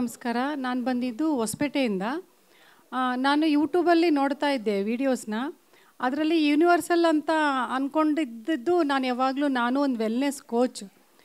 ನಮಸ್ಕಾರ ನಾನು ಬಂದಿದ್ದು ಹೊಸಪೇಟೆಯಿಂದ ಆ, ನಾನು ಯೂಟ್ಯೂಬಲ್ಲಿ ನೋಡ್ತಾ ಇದ್ದೆ ವೀಡಿಯೋಸ್ನ ಅದರಲ್ಲಿ ಯೂನಿವರ್ಸಲ್ ಅಂತ ಅಂದ್ಕೊಂಡಿದ್ದು ನಾನು ಯಾವಾಗಲೂ ನಾನು ಒಂದು ವೆಲ್ನೆಸ್ ಕೋಚ್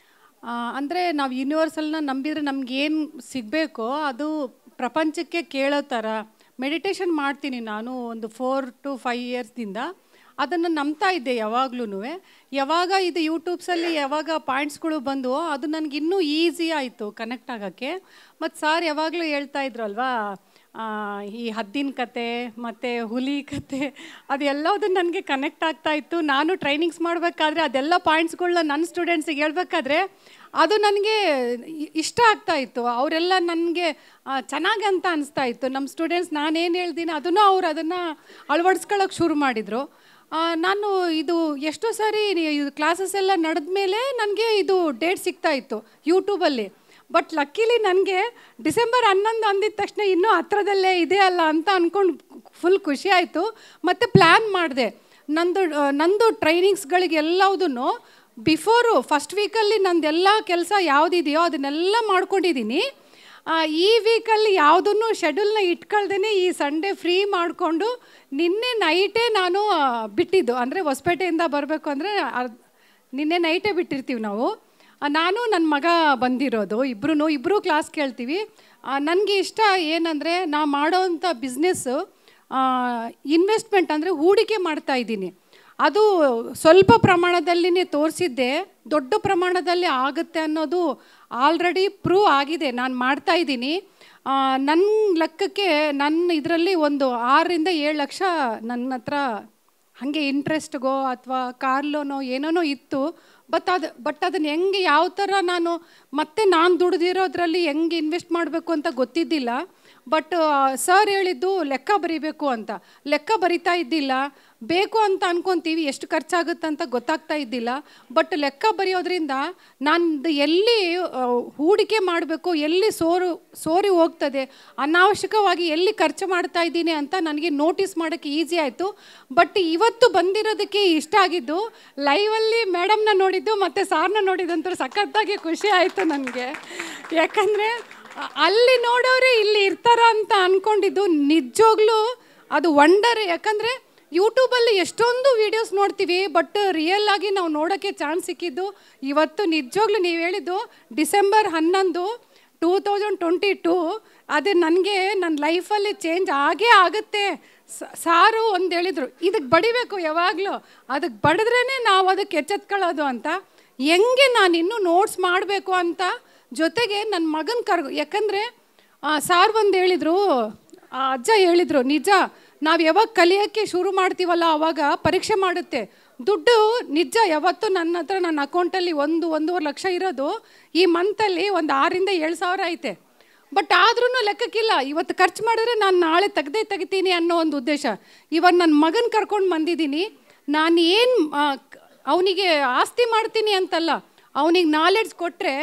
ಅಂದರೆ ನಾವು ಯೂನಿವರ್ಸಲ್ನ ನಂಬಿದರೆ ನಮಗೇನು ಸಿಗಬೇಕೋ ಅದು ಪ್ರಪಂಚಕ್ಕೆ ಕೇಳೋ ಥರ ಮೆಡಿಟೇಷನ್ ಮಾಡ್ತೀನಿ ನಾನು ಒಂದು ಫೋರ್ ಟು ಫೈವ್ ಇಯರ್ಸ್ದಿಂದ ಅದನ್ನು ನಂಬ್ತಾ ಇದ್ದೆ ಯಾವಾಗ್ಲೂ ಯಾವಾಗ ಇದು ಯೂಟ್ಯೂಬ್ಸಲ್ಲಿ ಯಾವಾಗ ಪಾಯಿಂಟ್ಸ್ಗಳು ಬಂದವು ಅದು ನನಗೆ ಇನ್ನೂ ಈಸಿ ಆಯಿತು ಕನೆಕ್ಟ್ ಆಗೋಕ್ಕೆ ಮತ್ತು ಸಾರ್ ಯಾವಾಗಲೂ ಹೇಳ್ತಾ ಇದ್ರಲ್ವಾ ಆ, ಈ ಹದ್ದಿನ ಕತೆ ಮತ್ತು ಹುಲಿ ಕತೆ ಅದೆಲ್ಲದು ನನಗೆ ಕನೆಕ್ಟ್ ಆಗ್ತಾ ಇತ್ತು ನಾನು ಟ್ರೈನಿಂಗ್ಸ್ ಮಾಡಬೇಕಾದ್ರೆ ಅದೆಲ್ಲ ಪಾಯಿಂಟ್ಸ್ಗಳನ್ನ ನನ್ನ ಸ್ಟೂಡೆಂಟ್ಸಿಗೆ ಹೇಳ್ಬೇಕಾದ್ರೆ ಅದು ನನಗೆ ಇ- ಇಷ್ಟ ಆಗ್ತಾ ಇತ್ತು ಅವರೆಲ್ಲ ನನಗೆ ಚೆನ್ನಾಗಿ ಅಂತ ಅನಿಸ್ತಾ ಇತ್ತು ನಮ್ಮ ಸ್ಟೂಡೆಂಟ್ಸ್ ನಾನೇನು ಹೇಳ್ತೀನಿ ಅದನ್ನು ಅವ್ರು ಅದನ್ನು ಅಳವಡಿಸ್ಕೊಳ್ಳೋಕೆ ಶುರು ಮಾಡಿದರು ನಾನು ಇದು ಎಷ್ಟೋ ಸಾರಿ ಇದು ಕ್ಲಾಸಸ್ ಎಲ್ಲ ನಡೆದ ಮೇಲೆ ನನಗೆ ಇದು ಡೇಟ್ ಸಿಗ್ತಾ ಇತ್ತು ಯೂಟ್ಯೂಬಲ್ಲಿ ಬಟ್ ಲಕ್ಕಿಲಿ ನನಗೆ ಡಿಸೆಂಬರ್ ಹನ್ನೊಂದು ಅಂದಿದ ತಕ್ಷಣ ಇನ್ನೂ ಹತ್ರದಲ್ಲೇ ಇದೆ ಅಲ್ಲ ಅಂತ ಅಂದ್ಕೊಂಡು ಫುಲ್ ಖುಷಿ ಆಯಿತು ಮತ್ತು ಪ್ಲ್ಯಾನ್ ಮಾಡಿದೆ ನಂದು ಆ, ನಂದು ಟ್ರೈನಿಂಗ್ಸ್ಗಳಿಗೆ ಎಲ್ಲವುದನ್ನು ಬಿಫೋರು ಫಸ್ಟ್ ವೀಕಲ್ಲಿ ನಂದೆಲ್ಲ ಕೆಲಸ ಯಾವುದಿದೆಯೋ ಅದನ್ನೆಲ್ಲ ಮಾಡ್ಕೊಂಡಿದ್ದೀನಿ ಆ, ಈ ವೀಕಲ್ಲಿ ಯಾವುದನ್ನು ಶೆಡ್ಯೂಲ್ನ ಇಟ್ಕೊಳ್ದೇ ಈ ಸಂಡೇ ಫ್ರೀ ಮಾಡಿಕೊಂಡು ನಿನ್ನೆ ನೈಟೇ ನಾನು ಆ, ಬಿಟ್ಟಿದ್ದು ಅಂದರೆ ಹೊಸಪೇಟೆಯಿಂದ ಬರಬೇಕು ಅಂದರೆ ನಿನ್ನೆ ನೈಟೇ ಬಿಟ್ಟಿರ್ತೀವಿ ನಾವು ಆ, ನಾನು ನನ್ನ ಮಗ ಬಂದಿರೋದು ಇಬ್ಬರೂ ಇಬ್ಬರೂ ಕ್ಲಾಸ್ ಕೇಳ್ತೀವಿ ನನಗೆ ಇಷ್ಟ ಏನಂದರೆ ನಾ ಮಾಡೋವಂಥ ಬಿಸ್ನೆಸ್ಸು ಇನ್ವೆಸ್ಟ್ಮೆಂಟ್ ಅಂದರೆ ಹೂಡಿಕೆ ಮಾಡ್ತಾ ಇದ್ದೀನಿ ಅದು ಸ್ವಲ್ಪ ಪ್ರಮಾಣದಲ್ಲಿನೇ ತೋರಿಸಿದ್ದೆ ದೊಡ್ಡ ಪ್ರಮಾಣದಲ್ಲಿ ಆಗುತ್ತೆ ಅನ್ನೋದು ಆಲ್ರೆಡಿ ಪ್ರೂವ್ ಆಗಿದೆ ನಾನು ಮಾಡ್ತಾ ಇದ್ದೀನಿ ನನ್ನ ಲೆಕ್ಕಕ್ಕೆ ನನ್ನ ಇದರಲ್ಲಿ ಒಂದು ಆರರಿಂದ ಏಳು ಲಕ್ಷ ನನ್ನ ಹತ್ರ ಹಾಗೆ ಇಂಟ್ರೆಸ್ಟ್ಗೋ ಅಥವಾ ಕಾರ್ ಲೋನೋ ಏನೇನೋ ಇತ್ತು ಬಟ್ ಅದು ಬಟ್ ಅದನ್ನು ಹೆಂಗೆ ಯಾವ ಥರ ನಾನು ಮತ್ತೆ ನಾನು ದುಡ್ದಿರೋದ್ರಲ್ಲಿ ಹೆಂಗೆ ಇನ್ವೆಸ್ಟ್ ಮಾಡಬೇಕು ಅಂತ ಗೊತ್ತಿದ್ದಿಲ್ಲ ಬಟ್ ಸರ್ ಹೇಳಿದ್ದು ಲೆಕ್ಕ ಬರಿಬೇಕು ಅಂತ ಲೆಕ್ಕ ಬರಿತಾ ಇದ್ದಿಲ್ಲ ಬೇಕು ಅಂತ ಅನ್ಕೊತೀವಿ ಎಷ್ಟು ಖರ್ಚಾಗುತ್ತೆ ಅಂತ ಗೊತ್ತಾಗ್ತಾ ಇದ್ದಿಲ್ಲ ಬಟ್ ಲೆಕ್ಕ ಬರೆಯೋದ್ರಿಂದ ನಾನು ಎಲ್ಲಿ ಆ, ಹೂಡಿಕೆ ಮಾಡಬೇಕು ಎಲ್ಲಿ ಸೋರು ಸೋರಿ ಹೋಗ್ತದೆ ಅನಾವಶ್ಯಕವಾಗಿ ಎಲ್ಲಿ ಖರ್ಚು ಮಾಡ್ತಾ ಇದ್ದೀನಿ ಅಂತ ನನಗೆ ನೋಟಿಸ್ ಮಾಡೋಕ್ಕೆ ಈಸಿ ಆಯಿತು ಬಟ್ ಇವತ್ತು ಬಂದಿರೋದಕ್ಕೆ ಇಷ್ಟ ಆಗಿದ್ದು ಲೈವಲ್ಲಿ ಮೇಡಮ್ನ ನೋಡಿದ್ದು ಮತ್ತು ಸಾರ್ನ ನೋಡಿದಂತೂ ಸಖತ್ತಾಗಿ ಖುಷಿ ಆಯಿತು ನನಗೆ ಯಾಕಂದರೆ ಅಲ್ಲಿ ನೋಡೋರೆ ಇಲ್ಲಿ ಇರ್ತಾರ ಅಂತ ಅಂದ್ಕೊಂಡಿದ್ದು ನಿಜವಾಗ್ಲೂ ಅದು ವಂಡರ್ ಯಾಕಂದರೆ ಯೂಟ್ಯೂಬಲ್ಲಿ ಎಷ್ಟೊಂದು ವೀಡಿಯೋಸ್ ನೋಡ್ತೀವಿ ಬಟ್ ರಿಯಲ್ ಆಗಿ ನಾವು ನೋಡೋಕ್ಕೆ ಚಾನ್ಸ್ ಸಿಕ್ಕಿದ್ದು ಇವತ್ತು ನಿಜವಾಗ್ಲೂ ನೀವು ಹೇಳಿದ್ದು ಡಿಸೆಂಬರ್ ಹನ್ನೊಂದು ಟೂ ತೌಸಂಡ್ ಟ್ವೆಂಟಿ ಟೂ ಅದು ನನಗೆ ನನ್ನ ಲೈಫಲ್ಲಿ ಚೇಂಜ್ ಆಗೇ ಆಗುತ್ತೆ ಸ- ಸಾರು ಒಂದು ಹೇಳಿದರು ಇದಕ್ಕೆ ಬಡಿಬೇಕು ಯಾವಾಗಲೂ ಅದಕ್ಕೆ ಬಡಿದ್ರೇ ನಾವು ಅದಕ್ಕೆ ಎಚ್ಚೆತ್ಕೊಳ್ಳೋದು ಅಂತ ಹೆಂಗೆ ನಾನು ಇನ್ನೂ ನೋಟ್ಸ್ ಮಾಡಬೇಕು ಅಂತ ಜೊತೆಗೆ ನನ್ನ ಮಗನ ಕರ್ಗು ಯಾಕಂದರೆ ಸಾರ್ ಒಂದು ಹೇಳಿದರು ಅಜ್ಜ ಹೇಳಿದರು ನಿಜ ನಾವು ಯಾವಾಗ ಕಲಿಯೋಕ್ಕೆ ಶುರು ಮಾಡ್ತೀವಲ್ಲ ಆವಾಗ ಪರೀಕ್ಷೆ ಮಾಡುತ್ತೆ ದುಡ್ಡು ನಿಜ ಯಾವತ್ತು ನನ್ನ ಹತ್ರ ನನ್ನ ಅಕೌಂಟಲ್ಲಿ ಒಂದು ಒಂದೂವರೆ ಲಕ್ಷ ಇರೋದು ಈ ಮಂತಲ್ಲಿ ಒಂದು ಆರರಿಂದ ಏಳು ಸಾವಿರ ಐತೆ ಬಟ್ ಆದ್ರೂ ಲೆಕ್ಕಕ್ಕಿಲ್ಲ ಇವತ್ತು ಖರ್ಚು ಮಾಡಿದ್ರೆ ನಾನು ನಾಳೆ ತೆಗ್ದೇ ತೆಗಿತೀನಿ ಅನ್ನೋ ಒಂದು ಉದ್ದೇಶ ಇವತ್ತು ನನ್ನ ಮಗನ ಕರ್ಕೊಂಡು ಬಂದಿದ್ದೀನಿ ನಾನು ಏನು ಅವನಿಗೆ ಆಸ್ತಿ ಮಾಡ್ತೀನಿ ಅಂತಲ್ಲ ಅವನಿಗೆ ನಾಲೆಡ್ಜ್ ಕೊಟ್ಟರೆ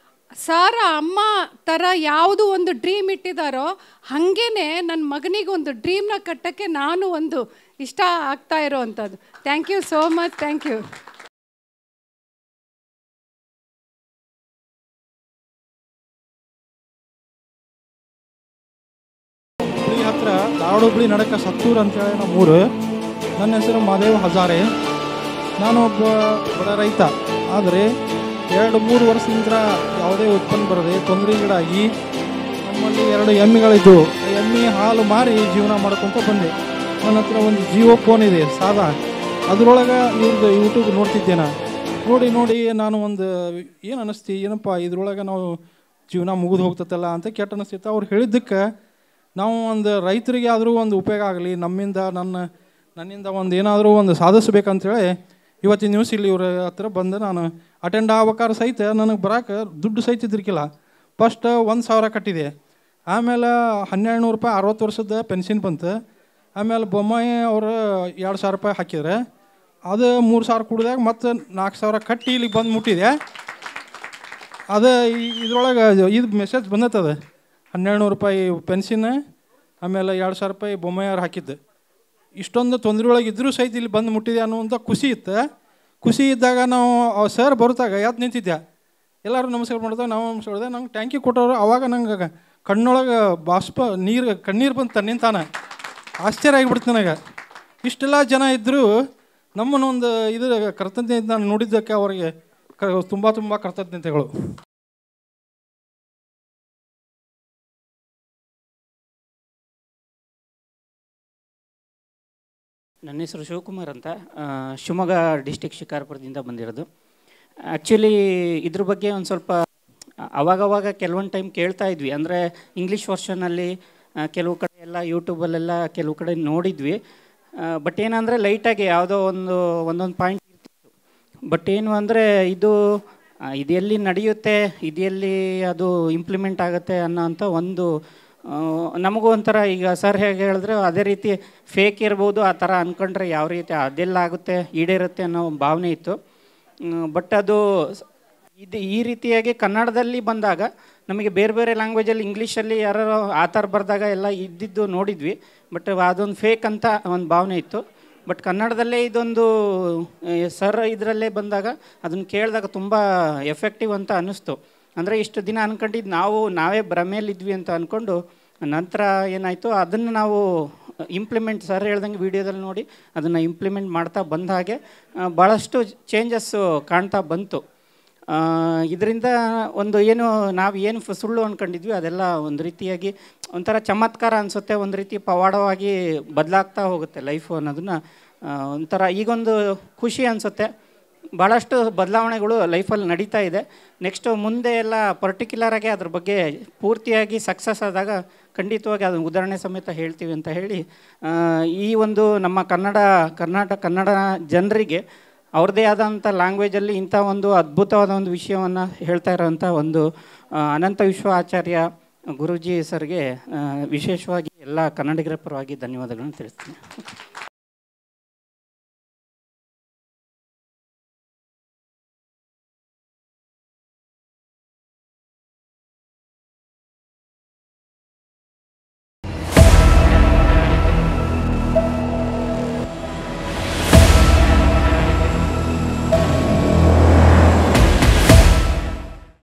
ಸಾರ ಅಮ್ಮ ಥರ ಯಾವುದು ಒಂದು ಡ್ರೀಮ್ ಇಟ್ಟಿದ್ದಾರೋ ಹಾಗೇನೆ ನನ್ನ ಮಗನಿಗೆ ಒಂದು ಡ್ರೀಮ್ನ ಕಟ್ಟಕ್ಕೆ ನಾನು ಒಂದು ಇಷ್ಟ ಆಗ್ತಾ ಇರೋ ಅಂಥದ್ದು thank you so much thank you Hubli ಹತ್ರ ಧಾರವಾಡ ಹುಬ್ಳಿ ನಡಕ ಸತ್ತೂರು ಅಂತೇಳಿ ನಮ್ಮ ಊರು ನನ್ನ ಹೆಸರು ಮಾದೇವ್ ಹಜಾರೆ ನಾನು ಒಬ್ಬ ಬಡ ರೈತ ಆದರೆ ಎರಡು ಮೂರು ವರ್ಷದಿಂದ ಯಾವುದೇ ಉತ್ಪನ್ನ ಬರದೆ ತೊಂದರೆಗೀಡಾಗಿ ನಮ್ಮಲ್ಲಿ ಎರಡು ಎಮ್ಮೆಗಳಿದ್ದು ಆ ಎಮ್ಮೆ ಹಾಲು ಮಾರಿ ಜೀವನ ಮಾಡ್ಕೊತ ಬಂದೆ ನನ್ನ ಹತ್ರ ಒಂದು ಜಿಯೋ ಫೋನ್ ಇದೆ ಸಾದಾ ಅದರೊಳಗೆ ಇವ್ರದ್ದು ಯೂಟ್ಯೂಬ್ ನೋಡ್ತಿದ್ದೆ ನಾನು ನೋಡಿ ನೋಡಿ ನಾನು ಒಂದು ಏನು ಅನ್ನಿಸ್ತಿ ಏನಪ್ಪ ಇದ್ರೊಳಗೆ ನಾವು ಜೀವನ ಮುಗಿದು ಹೋಗ್ತತ್ತಲ್ಲ ಅಂತ ಕೆಟ್ಟ ಅನಿಸ್ತಿತ್ತು ಅವ್ರು ಹೇಳಿದ್ದಕ್ಕೆ ನಾವು ಒಂದು ರೈತರಿಗೆ ಆದರೂ ಒಂದು ಉಪಯೋಗ ಆಗಲಿ ನಮ್ಮಿಂದ ನನ್ನ ನನ್ನಿಂದ ಒಂದು ಏನಾದರೂ ಒಂದು ಸಾಧಿಸ್ಬೇಕಂತೇಳಿ ಇವತ್ತಿನ ನ್ಯೂಸ್ ಇಲ್ಲಿ ಇವ್ರ ಹತ್ರ ಬಂದು ನಾನು ಅಟೆಂಡ್ ಆಗ್ಬೇಕಾದ್ರೆ ಸಹಿತ ನನಗೆ ಬರೋಕೆ ದುಡ್ಡು ಸಹಿತ ಇದ್ರಿಕಿಲ್ಲ ಫಸ್ಟ್ ಒಂದು ಸಾವಿರ ಕಟ್ಟಿದೆ ಆಮೇಲೆ ಹನ್ನೆರಡು ನೂರು ರೂಪಾಯಿ ಅರವತ್ತು ವರ್ಷದ ಪೆನ್ಷನ್ ಬಂತು ಆಮೇಲೆ ಬೊಮ್ಮಾಯಿ ಅವರು ಎರಡು ಸಾವಿರ ರೂಪಾಯಿ ಹಾಕಿದ್ರೆ ಅದು ಮೂರು ಸಾವಿರ ಕುಡ್ದಾಗ ಮತ್ತೆ ನಾಲ್ಕು ಸಾವಿರ ಕಟ್ಟಿ ಇಲ್ಲಿಗೆ ಬಂದು ಮುಟ್ಟಿದೆ ಅದು ಇದ್ರೊಳಗೆ ಇದು ಮೆಸೇಜ್ ಬಂದತ್ತದ ಹನ್ನೆರಡು ನೂರು ರೂಪಾಯಿ ಪೆನ್ಷನ್ ಆಮೇಲೆ ಎರಡು ಸಾವಿರ ರೂಪಾಯಿ ಬೊಮ್ಮಾಯಿಯವ್ರು ಹಾಕಿದ್ದು ಇಷ್ಟೊಂದು ತೊಂದರೆ ಒಳಗೆ ಇದ್ರೂ ಸಹಿತ ಇಲ್ಲಿ ಬಂದು ಮುಟ್ಟಿದೆ ಅನ್ನುವಂಥ ಖುಷಿ ಇತ್ತು ಖುಷಿ ಇದ್ದಾಗ ನಾವು ಸರ್ ಬರ್ತಾಗ ಯಾವ್ದು ನಿಂತಿದ್ದೆ ಎಲ್ಲರೂ ನಮಸ್ಕಾರ ಮಾಡಿದಾಗ ನಾವು ನಮಸ್ಕಾರ ಮಾಡಿದೆ ನಂಗೆ ಟ್ಯಾಂಕಿ ಕೊಟ್ಟವರು ಅವಾಗ ನಂಗೆ ಕಣ್ಣೊಳಗೆ ಬಾಷ್ಪ ನೀರು ಕಣ್ಣೀರು ಬಂದು ತನ್ನಿಂತಾನೆ ಆಶ್ಚರ್ಯ ಆಗಿಬಿಡ್ತು ನನಗೆ ಇಷ್ಟೆಲ್ಲ ಜನ ಇದ್ದರೂ ನಮ್ಮನ್ನೊಂದು ಇದು ಕೃತಜ್ಞತೆ ನಾನು ನೋಡಿದ್ದಕ್ಕೆ ಅವರಿಗೆ ಕ ತುಂಬ ತುಂಬ ಕೃತಜ್ಞತೆಗಳು ನನ್ನ ಹೆಸರು ಶಿವಕುಮಾರ್ ಅಂತ ಆ, ಶಿವಮೊಗ್ಗ ಡಿಸ್ಟಿಕ್ ಶಿಕಾರ್ಪುರದಿಂದ ಬಂದಿರೋದು ಆ್ಯಕ್ಚುಲಿ ಇದ್ರ ಬಗ್ಗೆ ಒಂದು ಸ್ವಲ್ಪ ಅವಾಗವಾಗ ಕೆಲವೊಂದು ಟೈಮ್ ಕೇಳ್ತಾ ಇದ್ವಿ ಅಂದರೆ ಇಂಗ್ಲೀಷ್ ವರ್ಷನಲ್ಲಿ ಕೆಲವು ಕಡೆ ಎಲ್ಲ ಯೂಟ್ಯೂಬಲ್ಲೆಲ್ಲ ಕೆಲವು ಕಡೆ ನೋಡಿದ್ವಿ ಬಟ್ ಏನಂದರೆ ಲೈಟಾಗಿ ಯಾವುದೋ ಒಂದು ಒಂದೊಂದು ಪಾಯಿಂಟ್ ಬಟ್ ಏನು ಅಂದರೆ ಇದು ಆ, ಇದು ಎಲ್ಲಿ ನಡೆಯುತ್ತೆ ಇದು ಎಲ್ಲಿ ಅದು ಇಂಪ್ಲಿಮೆಂಟ್ ಆಗುತ್ತೆ ಅನ್ನೋ ಅಂಥ ಒಂದು ಆ, ನಮಗೂ ಒಂಥರ ಈಗ ಸರ್ ಹೇಗೆ ಹೇಳಿದ್ರೆ ಅದೇ ರೀತಿ ಫೇಕ್ ಇರ್ಬೋದು ಆ ಥರ ಅಂದ್ಕೊಂಡ್ರೆ ಯಾವ ರೀತಿ ಅದೆಲ್ಲ ಆಗುತ್ತೆ ಈಡೇರುತ್ತೆ ಅನ್ನೋ ಒಂದು ಭಾವನೆ ಇತ್ತು ಬಟ್ ಅದು ಸ್- ಇದು ಈ ರೀತಿಯಾಗಿ ಕನ್ನಡದಲ್ಲಿ ಬಂದಾಗ ನಮಗೆ ಬೇರೆ ಬೇರೆ ಲ್ಯಾಂಗ್ವೇಜಲ್ಲಿ ಇಂಗ್ಲೀಷಲ್ಲಿ ಯಾರು ಆ ಥರ ಬರೆದಾಗ ಎಲ್ಲ ಇದ್ದಿದ್ದು ನೋಡಿದ್ವಿ ಬಟ್ ಅದೊಂದು ಫೇಕ್ ಅಂತ ಒಂದು ಭಾವನೆ ಇತ್ತು ಬಟ್ ಕನ್ನಡದಲ್ಲೇ ಇದೊಂದು ಸರ್ ಇದರಲ್ಲೇ ಬಂದಾಗ ಅದನ್ನು ಕೇಳಿದಾಗ ತುಂಬ ಎಫೆಕ್ಟಿವ್ ಅಂತ ಅನ್ನಿಸ್ತು ಅಂದರೆ ಇಷ್ಟು ದಿನ ಅಂದ್ಕೊಂಡಿದ್ದು ನಾವು ನಾವೇ ಭ್ರಮೆಯಲ್ಲಿದ್ವಿ ಅಂತ ಅಂದ್ಕೊಂಡು ನಂತರ ಏನಾಯಿತು ಅದನ್ನು ನಾವು ಇಂಪ್ಲಿಮೆಂಟ್ ಸರ್ ಹೇಳ್ದಂಗೆ ವೀಡಿಯೋದಲ್ಲಿ ನೋಡಿ ಅದನ್ನು ಇಂಪ್ಲಿಮೆಂಟ್ ಮಾಡ್ತಾ ಬಂದ ಹಾಗೆ ಆ, ಭಾಳಷ್ಟು ಚೇಂಜಸ್ಸು ಕಾಣ್ತಾ ಬಂತು ಇದರಿಂದ ಒಂದು ಏನು ನಾವು ಏನು ಫ- ಸುಳ್ಳು ಅಂದ್ಕೊಂಡಿದ್ವಿ ಅದೆಲ್ಲ ಒಂದು ರೀತಿಯಾಗಿ ಒಂಥರ ಚಮತ್ಕಾರ ಅನಿಸುತ್ತೆ ಒಂದು ರೀತಿ ಪವಾಡವಾಗಿ ಬದಲಾಗ್ತಾ ಹೋಗುತ್ತೆ ಲೈಫು ಅನ್ನೋದನ್ನ ಆ, ಒಂಥರ ಈಗೊಂದು ಖುಷಿ ಅನಿಸುತ್ತೆ ಭಾಳಷ್ಟು ಬದಲಾವಣೆಗಳು ಲೈಫಲ್ಲಿ ನಡೀತಾ ಇದೆ ನೆಕ್ಸ್ಟು ಮುಂದೆ ಎಲ್ಲ ಪರ್ಟಿಕ್ಯುಲರಾಗಿ ಅದ್ರ ಬಗ್ಗೆ ಪೂರ್ತಿಯಾಗಿ ಸಕ್ಸಸ್ ಆದಾಗ ಖಂಡಿತವಾಗಿ ಅದನ್ನು ಉದಾಹರಣೆ ಸಮೇತ ಹೇಳ್ತೀವಿ ಅಂತ ಹೇಳಿ ಆ, ಈ ಒಂದು ನಮ್ಮ ಕನ್ನಡ ಕರ್ನಾಟಕ ಕನ್ನಡ ಜನರಿಗೆ ಅವ್ರದ್ದೇ ಆದಂಥ ಲ್ಯಾಂಗ್ವೇಜಲ್ಲಿ ಇಂಥ ಒಂದು ಅದ್ಭುತವಾದ ಒಂದು ವಿಷಯವನ್ನು ಹೇಳ್ತಾ ಇರೋವಂಥ ಒಂದು ಆ, ಅನಂತ ವಿಶ್ವ ಆಚಾರ್ಯ ಗುರೂಜಿ ಸರ್ಗೆ ಆ, ವಿಶೇಷವಾಗಿ ಎಲ್ಲ ಕನ್ನಡಿಗರ ಪರವಾಗಿ ಧನ್ಯವಾದಗಳನ್ನು ತಿಳಿಸ್ತೀನಿ